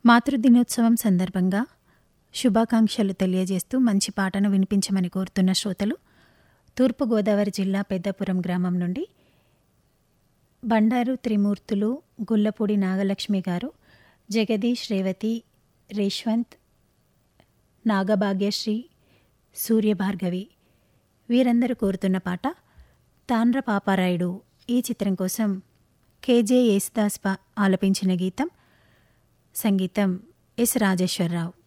మాతృదినోత్సవం సందర్భంగా శుభాకాంక్షలు తెలియజేస్తూ మంచి పాటను వినిపించమని కోరుతున్న శ్రోతలు తూర్పుగోదావరి జిల్లా పెద్దపురం గ్రామం నుండి బండారు త్రిమూర్తులు గుల్లపూడి నాగలక్ష్మి గారు జగదీష్ రేవతి రేష్వంత్ నాగభాగ్యశ్రీ సూర్యభార్గవి వీరందరూ కోరుతున్న పాట తాండ్ర పాపారాయుడు ఈ చిత్రం కోసం కేజే యేసుదాస్ పా ఆలపించిన గీతం సంగీతం ఎస్ రాజేశ్వరరావు